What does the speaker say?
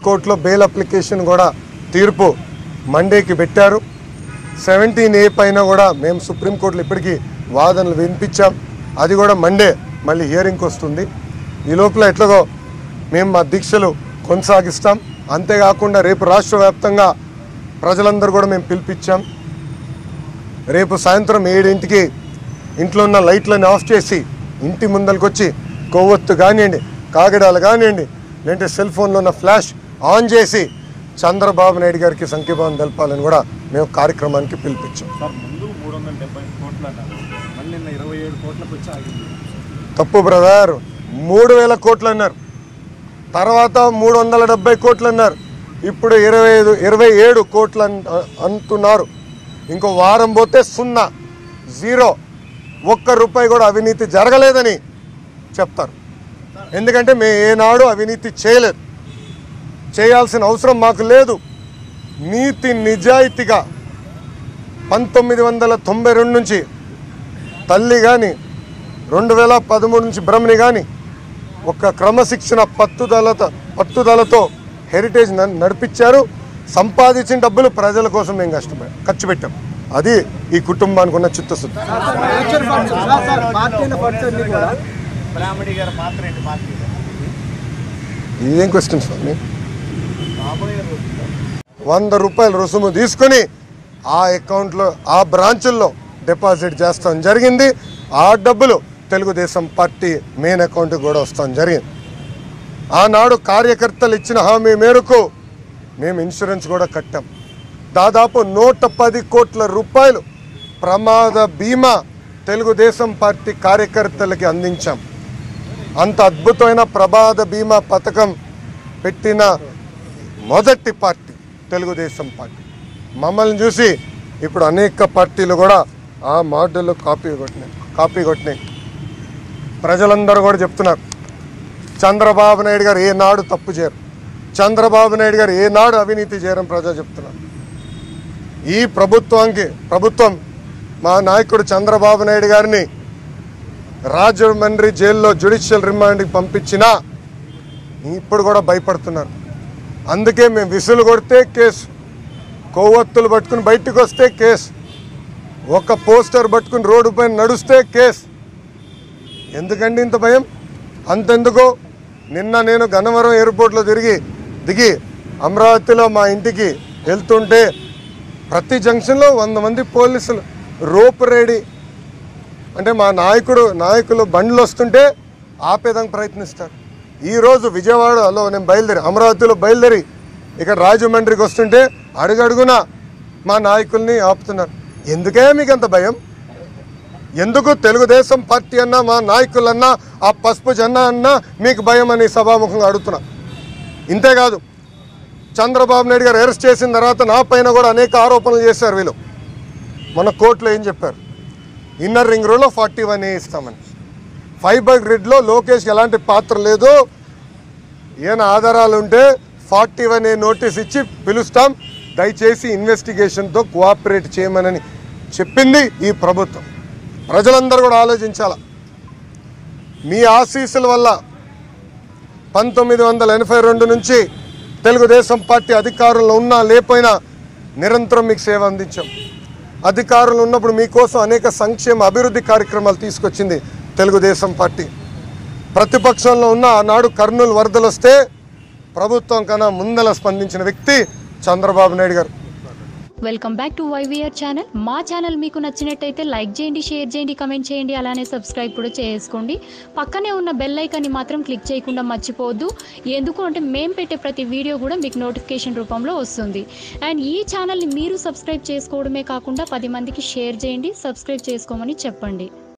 కోర్టులో bail application కూడా తీర్పు మండేకి పెట్టారు సెవెంటీన్ ఏ పైన కూడా మేము సుప్రీంకోర్టులో ఇప్పటికీ వాదనలు వినిపించాం అది కూడా మండే మళ్ళీ హియరింగ్కి వస్తుంది ఈ లోపల ఎట్లాగో మేము మా దీక్షలు కొనసాగిస్తాం అంతేకాకుండా రేపు రాష్ట్ర వ్యాప్తంగా ప్రజలందరూ కూడా మేము పిలిపించాం రేపు సాయంత్రం ఏడింటికి ఇంట్లో ఉన్న లైట్లను ఆఫ్ చేసి ఇంటి ముందరికి వచ్చి కొవ్వొత్తు కానివ్వండి కాగడాలు కానివ్వండి లేదంటే సెల్ ఫోన్లో ఉన్న ఫ్లాష్ ఆన్ చేసి చంద్రబాబు నాయుడు గారికి సంఖ్యభావం తెలపాలని కూడా మేము కార్యక్రమానికి పిలిపించాం సార్ ముందు మూడు వందల డెబ్బై కోట్లు అన్నారు మళ్ళీ నిన్న ఇరవై ఏడు కోట్లకు వచ్చి ఆగింది తప్పు బ్రదర్ మూడు వేల కోట్లు అన్నారు తర్వాత మూడు వందల డెబ్బై కోట్లు అన్నారు ఇప్పుడు ఇరవై ఐదు ఇరవై ఏడు కోట్లు అన్- అంటున్నారు ఇంకో వారం పోతే సున్నా జీరో ఒక్క రూపాయి కూడా అవినీతి జరగలేదని చెప్తారు ఎందుకంటే మేము ఏనాడు అవినీతి చేయలేదు చేయాల్సిన అవసరం మాకు లేదు నీతి నిజాయితీగా పంతొమ్మిది వందల తొంభై రెండు నుంచి తల్లి కానీ రెండు వేల పదమూడు నుంచి బ్రహ్మని కానీ ఒక క్రమశిక్షణ పట్టుదలతో పట్టుదలతో హెరిటేజ్ న- నడిపించారు సంపాదించిన డబ్బులు ప్రజల కోసం మేము కష్టపడి ఖర్చు పెట్టాం అది ఈ కుటుంబానికి ఉన్న చిత్తశుద్ధి ఎలక్షన్ ఫండ్స్ సార్ సార్ పార్టీల ఫండ్స్ అన్ని కూడా బ్రాహ్మణి గారు పాత్ర ఏంటి పార్టీ ఇదేం క్వశ్చన్ స్వామి రాబోయే రోజుల్లో వంద రూపాయల రుసుము తీసుకొని ఆ అకౌంట్లో ఆ బ్రాంచుల్లో డిపాజిట్ చేస్తాం జరిగింది ఆ డబ్బులు తెలుగుదేశం పార్టీ మెయిన్ అకౌంట్కి కూడా వస్తాం జరిగింది ఆనాడు కార్యకర్తలు ఇచ్చిన హామీ మేరకు మేము ఇన్సూరెన్స్ కూడా కట్టాం దాదాపు నూట పది కోట్ల రూపాయలు ప్రమాద బీమా తెలుగుదేశం పార్టీ కార్యకర్తలకి అందించాం అంత అద్భుతమైన ప్రమాద బీమా పథకం పెట్టిన మొదటి పార్టీ తెలుగుదేశం పార్టీ మమ్మల్ని చూసి ఇప్పుడు అనేక పార్టీలు కూడా ఆ మోడల్ కాపీ కొట్టినాయి కాపీ కొట్టినాయి ప్రజలందరూ కూడా చెప్తున్నారు చంద్రబాబు నాయుడు గారు ఏనాడు తప్పు చేయరు చంద్రబాబు నాయుడు గారు ఏనాడు అవినీతి చేయరని ప్రజలు చెప్తున్నారు ఈ ప్రభుత్వానికి ప్రభుత్వం మా నాయకుడు చంద్రబాబు నాయుడు గారిని రాజమండ్రి జైల్లో జ్యుడిషియల్ రిమాండ్కి పంపించినా ఇప్పుడు కూడా భయపడుతున్నారు అందుకే మేము విసులు కొడితే కేసు కొవ్వొత్తులు పట్టుకుని బయటకు వస్తే కేసు ఒక పోస్టర్ పట్టుకుని రోడ్డు పైన నడుస్తే కేసు ఎందుకండి ఇంత భయం అంతెందుకు నిన్న నేను గన్నవరం ఎయిర్పోర్ట్లో తిరిగి దిగి అమరావతిలో మా ఇంటికి వెళ్తుంటే ప్రతి జంక్షన్లో వంద మంది పోలీసులు రోప్ రెడీ అంటే మా నాయకుడు నాయకులు బండ్లు వస్తుంటే ఆపేదానికి ప్రయత్నిస్తారు ఈరోజు విజయవాడలో నేను బయలుదేరి అమరావతిలో బయలుదేరి ఇక్కడ రాజమండ్రికి వస్తుంటే అడుగడుగున మా నాయకుల్ని ఆపుతున్నారు ఎందుకే మీకు అంత భయం ఎందుకు తెలుగుదేశం పార్టీ అన్నా మా నాయకులన్నా ఆ పసుపు జెండా అన్నా మీకు భయం అని సభాముఖంగా అడుగుతున్నా ఇంతేకాదు చంద్రబాబు నాయుడు గారు అరెస్ట్ చేసిన తర్వాత నా పైన కూడా అనేక ఆరోపణలు చేశారు వీళ్ళు మన కోర్టులో ఏం చెప్పారు ఇన్నర్ రింగ్ రోడ్లో ఫార్టీ వన్ ఏ ఇస్తామని ఫైబర్ గ్రిడ్లో లోకేష్కి ఎలాంటి పాత్ర లేదు ఏమైనా ఆధారాలు ఉంటే ఫార్టీ వన్ ఏ నోటీస్ ఇచ్చి పిలుస్తాం దయచేసి ఇన్వెస్టిగేషన్తో కోఆపరేట్ చేయమనని చెప్పింది ఈ ప్రభుత్వం ప్రజలందరూ కూడా ఆలోచించాల మీ ఆశీస్సుల వల్ల పంతొమ్మిది వందల ఎనభై రెండు నుంచి తెలుగుదేశం పార్టీ అధికారంలో ఉన్నా లేకపోయినా నిరంతరం మీకు సేవ అందించాం అధికారంలో ఉన్నప్పుడు మీకోసం అనేక సంక్షేమ అభివృద్ధి కార్యక్రమాలు తీసుకొచ్చింది తెలుగుదేశం పార్టీ ప్రతిపక్షంలో ఉన్న ఆనాడు కర్నూలు వరదలు వస్తే ప్రభుత్వం కన్నా ముందల స్పందించిన వ్యక్తి Chandrababu Naidu garu welcome back to YVR channel మా ఛానల్ మీకు నచ్చినట్టయితే లైక్ చేయండి షేర్ చేయండి కమెంట్ చేయండి అలానే సబ్స్క్రైబ్ కూడా చేసుకోండి పక్కనే ఉన్న బెల్ ఐకాన్ని మాత్రం క్లిక్ చేయకుండా మర్చిపోవద్దు ఎందుకు అంటే మేము పెట్టే ప్రతి వీడియో కూడా మీకు నోటిఫికేషన్ రూపంలో వస్తుంది అండ్ ఈ ఛానల్ని మీరు సబ్స్క్రైబ్ చేసుకోవడమే కాకుండా పది మందికి షేర్ చేయండి సబ్స్క్రైబ్ చేసుకోమని చెప్పండి